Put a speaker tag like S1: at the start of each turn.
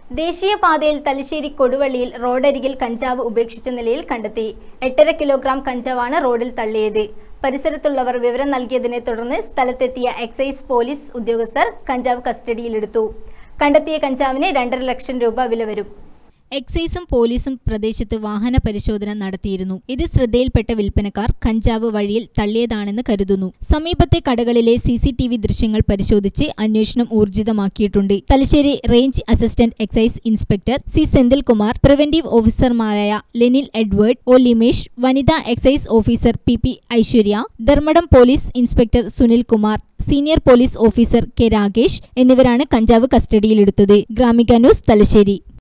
S1: ദേശീയപാതയിൽ തലശ്ശേരി കൊടുവള്ളിയിൽ റോഡരികിൽ കഞ്ചാവ് ഉപേക്ഷിച്ച നിലയിൽ കണ്ടെത്തി എട്ടര കിലോഗ്രാം കഞ്ചാവാണ് റോഡിൽ തള്ളിയത് പരിസരത്തുള്ളവർ വിവരം നൽകിയതിനെ തുടർന്ന് സ്ഥലത്തെത്തിയ എക്സൈസ് പോലീസ് ഉദ്യോഗസ്ഥർ കഞ്ചാവ് കസ്റ്റഡിയിലെടുത്തു കണ്ടെത്തിയ കഞ്ചാവിന് രണ്ടര ലക്ഷം രൂപ വില വരും
S2: എക്സൈസും പോലീസും പ്രദേശത്ത് വാഹന പരിശോധന നടത്തിയിരുന്നു ഇത് ശ്രദ്ധയിൽപ്പെട്ട വിൽപ്പനക്കാർ കഞ്ചാവ് വഴിയിൽ തള്ളിയതാണെന്ന് കരുതുന്നു സമീപത്തെ കടകളിലെ സി സി ടി വി ദൃശ്യങ്ങൾ പരിശോധിച്ച് അന്വേഷണം ഊർജിതമാക്കിയിട്ടുണ്ട് Thalassery range assistant excise inspector C Senthilkumar preventive ഓഫീസർമാരായ ലെനിൽ എഡ്വേർഡ് ഒ ലിമേഷ് വനിതാ excise officer P P Aishwarya Dharmadam police inspector Sunil Kumar senior police officer K Rakesh എന്നിവരാണ് കഞ്ചാവ് കസ്റ്റഡിയിലെടുത്തത് ഗ്രാമിക ന്യൂസ് തലശ്ശേരി